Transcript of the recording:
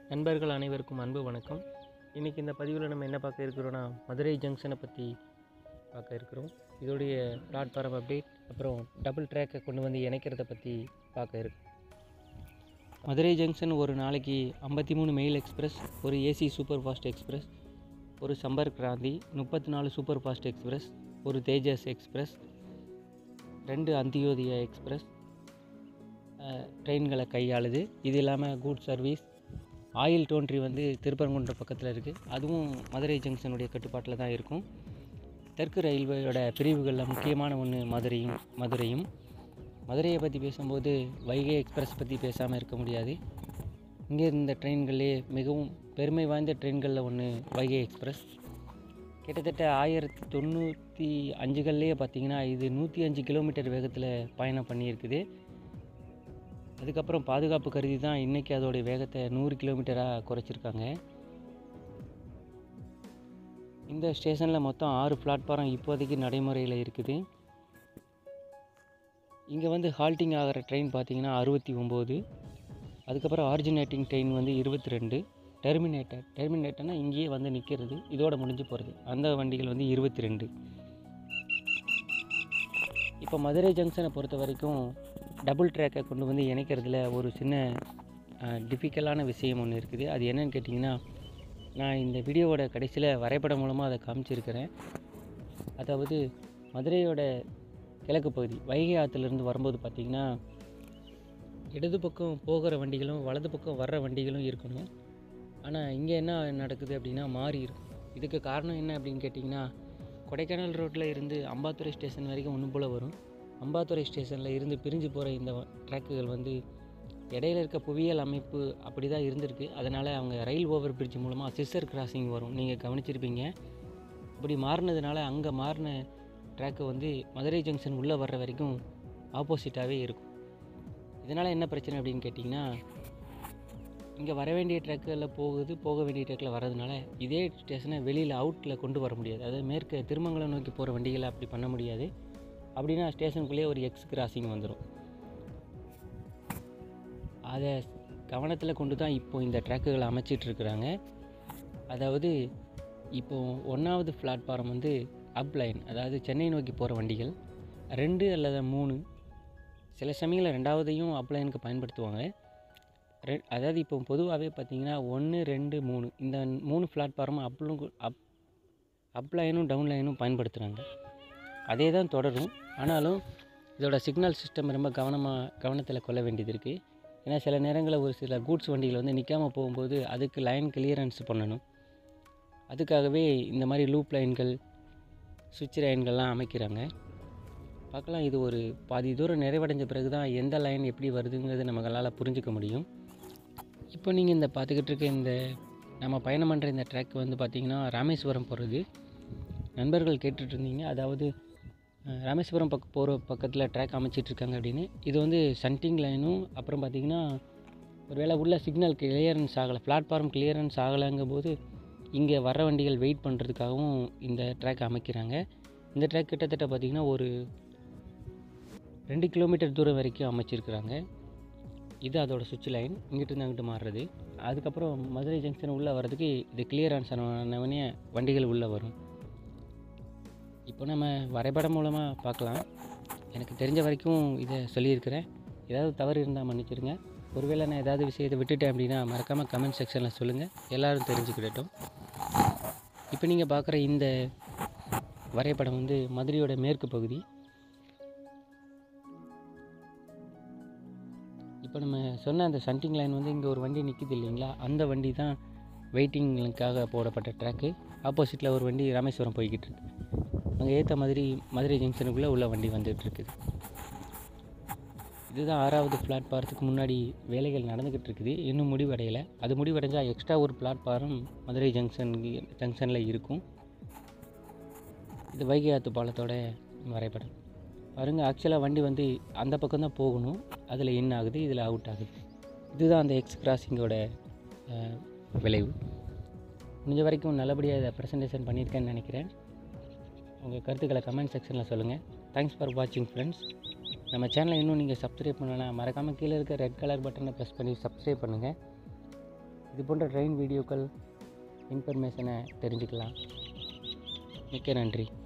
நண்பர்கள் அனைவருக்கும் அன்பு வணக்கம் இன்றைக்கி இந்த பதிவில் நம்ம என்ன பார்க்க இருக்கிறோன்னா மதுரை ஜங்ஷனை பற்றி பார்க்க இருக்கிறோம் இதோடைய பிளாட்ஃபார்ம் அப்டேட் அப்புறம் டபுள் ட்ராக்கை கொண்டு வந்து இணைக்கிறத பற்றி பார்க்க இருக்கோம் மதுரை ஜங்ஷன் ஒரு நாளைக்கு ஐம்பத்தி மூணு மெயில் எக்ஸ்பிரஸ் ஒரு ஏசி சூப்பர் ஃபாஸ்ட் எக்ஸ்பிரஸ் ஒரு சம்பர் கிராந்தி முப்பத்தி நாலு சூப்பர் ஃபாஸ்ட் எக்ஸ்பிரஸ் ஒரு தேஜஸ் எக்ஸ்பிரஸ் ரெண்டு அந்தியோதயா எக்ஸ்பிரஸ் அஹ், ட்ரெயின்களை கையாளுது இது இல்லாமல் குட் சர்வீஸ் ஆயில் டோன்ட்ரி வந்து திருப்பரங்குன்றம் பக்கத்தில் இருக்குது அதுவும் மதுரை ஜங்ஷனுடைய கட்டுப்பாட்டில் தான் இருக்கும் தெற்கு ரயில்வேயோட பிரிவுகளில் முக்கியமான ஒன்று மதுரையும் மதுரையும் மதுரையை பற்றி பேசும்போது வைகை எக்ஸ்பிரஸ் பற்றி பேசாமல் இருக்க முடியாது இங்கே இருந்த ட்ரெயின்களே மிகவும் பெருமை வாய்ந்த ட்ரெயின்களில் ஒன்று வைகை எக்ஸ்பிரஸ் கிட்டத்தட்ட ஆயிரத்தி தொண்ணூற்றி அஞ்சுகள்லேயே பார்த்தீங்கன்னா இது நூற்றி அஞ்சு கிலோமீட்டர் வேகத்தில் பயணம் பண்ணியிருக்குது அதுக்கப்புறம் பாதுகாப்பு கருதி தான் இன்றைக்கி அதோடைய வேகத்தை நூறு கிலோமீட்டராக குறைச்சிருக்காங்க இந்த ஸ்டேஷனில் மொத்தம் ஆறு பிளாட்ஃபாரம் இப்போதைக்கு நடைமுறையில் இருக்குது இங்கே வந்து ஹால்ட்டிங் ஆகிற ட்ரெயின் பார்த்தீங்கன்னா அறுபத்தி ஒம்பது அதுக்கப்புறம் ஆரிஜினேட்டிங் ட்ரெயின் வந்து இருபத்தி ரெண்டு டெர்மினேட்டர் டெர்மினேட்டர்னால் இங்கேயே வந்து நிற்கிறது இதோட முடிஞ்சு போகிறது அந்த வண்டிகள் வந்து இருபத்தி ரெண்டு இப்போ மதுரை ஜங்ஷனை பொறுத்த வரைக்கும் டபுள் ட்ராக்கை கொண்டு வந்து இணைக்கிறதுல ஒரு சின்ன டிஃபிகல்ட்டான விஷயம் ஒன்று இருக்குது அது என்னன்னு கேட்டிங்கன்னா நான் இந்த வீடியோவோட கடைசியில் வரைபடம் மூலமாக அதை காமிச்சிருக்கிறேன் அதாவது மதுரையோட கிழக்கு பகுதி வைகை ஆற்றுலேருந்து வரும்போது பார்த்திங்கன்னா இடது பக்கம் போகிற வண்டிகளும் வலது பக்கம் வர்ற வண்டிகளும் இருக்கணும் ஆனால் இங்கே என்ன நடக்குது அப்படின்னா மாறி இருக்கும் இதுக்கு காரணம் என்ன அப்படின்னு கேட்டிங்கன்னா கொடைக்கானல் ரோட்டில் இருந்து அம்பாத்துறை ஸ்டேஷன் வரைக்கும் ஒன்று போல் வரும் அம்பாத்துறை ஸ்டேஷனில் இருந்து பிரிஞ்சு போகிற இந்த ட்ராக்குகள் வந்து இடையில இருக்க புவியியல் அமைப்பு அப்படி தான் இருந்திருக்கு அதனால் அவங்க ரயில் ஓவர் பிரிட்ஜ் மூலமாக சிஸ்டர் கிராசிங் வரும் நீங்கள் கவனிச்சிருப்பீங்க அப்படி மாறினதுனால அங்கே மாறின ட்ராக்கு வந்து மதுரை ஜங்ஷன் உள்ளே வர்ற வரைக்கும் ஆப்போசிட்டாகவே இருக்கும் இதனால் என்ன பிரச்சனை அப்படின்னு கேட்டிங்கன்னா இங்கே வர வேண்டிய ட்ரக்கில் போகுது போக வேண்டிய ட்ரக்கில் வர்றதுனால இதே ஸ்டேஷனை வெளியில் அவுட்டில் கொண்டு வர முடியாது அதாவது மேற்க திருமங்கலம் நோக்கி போகிற வண்டிகளை அப்படி பண்ண முடியாது அப்படின்னா ஸ்டேஷனுக்குள்ளேயே ஒரு எக்ஸ் கிராசிங் வந்துடும் அதை கவனத்தில் கொண்டு தான் இப்போ இந்த ட்ராக்குகளை அமைச்சிட்டு இருக்கிறாங்க அதாவது இப்போ ஒன்றாவது பிளாட்ஃபாரம் வந்து அப் லைன் அதாவது சென்னை நோக்கி போகிற வண்டிகள் ரெண்டு அல்லது மூணு சில சமயங்களில் ரெண்டாவதையும் அப் லைனுக்கு பயன்படுத்துவாங்க ரெ அதாவது இப்போ பொதுவாகவே பார்த்தீங்கன்னா ஒன்று ரெண்டு மூணு இந்த மூணு பிளாட்ஃபார்மும் அப்லும் அப் அப் லைனும் டவுன் லைனும் பயன்படுத்துகிறாங்க அதே தான் தொடரும் ஆனாலும் இதோட சிக்னல் சிஸ்டம் ரொம்ப கவனமாக கவனத்தில் கொள்ள வேண்டியது இருக்குது ஏன்னா சில நேரங்களில் ஒரு சில கூட்ஸ் வண்டிகள் வந்து நிற்காமல் போகும்போது அதுக்கு லைன் கிளியரன்ஸ் பண்ணணும் அதுக்காகவே இந்த மாதிரி லூப் லைன்கள் சுவிட்ச் லைன்கள்லாம் அமைக்கிறாங்க பார்க்கலாம் இது ஒரு பாதி தூரம் நிறைவடைஞ்ச பிறகு தான் எந்த லைன் எப்படி வருதுங்கிறது நம்மளால் புரிஞ்சுக்க முடியும் இப்போ நீங்கள் இந்த பார்த்துக்கிட்டு இருக்க இந்த நம்ம பயணம் பண்ணுற இந்த ட்ராக் வந்து பார்த்திங்கன்னா ராமேஸ்வரம் போகிறது நண்பர்கள் கேட்டுட்டு இருந்தீங்க அதாவது அஹ், ராமேஸ்வரம் பக்கம் போகிற பக்கத்தில் ட்ராக் அமைச்சிட்ருக்காங்க அப்படின்னு இது வந்து சன்டிங் லைனும் அப்புறம் பார்த்திங்கன்னா ஒருவேளை உள்ள சிக்னல் கிளியரன்ஸ் ஆகலை பிளாட்ஃபார்ம் கிளியரன்ஸ் ஆகலைங்கும் போது இங்கே வர வண்டிகள் வெயிட் பண்ணுறதுக்காகவும் இந்த ட்ராக் அமைக்கிறாங்க இந்த ட்ராக் கிட்டத்தட்ட பார்த்திங்கன்னா ஒரு ரெண்டு கிலோமீட்டர் தூரம் வரைக்கும் அமைச்சிருக்கிறாங்க இது அதோட சுவிட்ச் லைன் இங்கிட்டு அங்கிட்டு மாறுறது அதுக்கப்புறம் மதுரை ஜங்ஷன் உள்ளே வர்றதுக்கு இது கிளியரன்ஸ் ஆனவனே வண்டிகள் உள்ளே வரும் இப்போ நம்ம வரைபடம் மூலமாக பார்க்கலாம் எனக்கு தெரிஞ்ச வரைக்கும் இதை சொல்லியிருக்கிறேன் ஏதாவது தவறு இருந்தால் மன்னிச்சிடுங்க ஒருவேளை நான் ஏதாவது விஷயத்தை விட்டுட்டேன் அப்படின்னா மறக்காமல் கமெண்ட் செக்ஷனில் சொல்லுங்கள் எல்லோரும் தெரிஞ்சுக்கிடட்டும் இப்போ நீங்கள் பார்க்குற இந்த வரைபடம் வந்து மதுரையோட மேற்கு பகுதி இப்போ நம்ம சொன்ன அந்த சன்டிங் லைன் வந்து இங்கே ஒரு வண்டி நிற்கிது இல்லைங்களா அந்த வண்டி தான் வெயிட்டிங்காக போடப்பட்ட ட்ராக்கு ஆப்போசிட்டில் ஒரு வண்டி ராமேஸ்வரம் போய்கிட்டு இருக்கு அங்கே ஏற்ற மாதிரி மதுரை ஜங்ஷனுக்குள்ளே உள்ள வண்டி வந்துட்டு இருக்குது இதுதான் ஆறாவது பிளாட்பாரத்துக்கு முன்னாடி வேலைகள் நடந்துக்கிட்டு இருக்குது இன்னும் முடிவடையலை அது முடிவடைஞ்சால் எக்ஸ்ட்ரா ஒரு பிளாட்பாரம் மதுரை ஜங்ஷன் ஜங்ஷனில் இருக்கும் இது வைகை ஆத்து பாலத்தோட வரைபடம் பாருங்கள் ஆக்சுவலாக வண்டி வந்து அந்த பக்கம் தான் போகணும் அதில் இன் ஆகுது இதில் அவுட் ஆகுது இதுதான் அந்த எக்ஸ் கிராசிங்கோட அஹ், விளைவு முடிஞ்ச வரைக்கும் நல்லபடியாக இதை ப்ரெசன்டேஷன் பண்ணியிருக்கேன்னு நினைக்கிறேன் உங்கள் கருத்துக்களை கமெண்ட் செக்ஷனில் சொல்லுங்கள் தேங்க்ஸ் ஃபார் வாட்சிங் ஃப்ரெண்ட்ஸ் நம்ம சேனலை இன்னும் நீங்கள் சப்ஸ்கிரைப் பண்ணலாம் மறக்காமல் கீழே இருக்க ரெட் கலர் பட்டனை ப்ரெஸ் பண்ணி சப்ஸ்கிரைப் பண்ணுங்கள் இது போன்ற ட்ரெயின் வீடியோக்கள் இன்ஃபர்மேஷனை தெரிஞ்சுக்கலாம் மிக்க நன்றி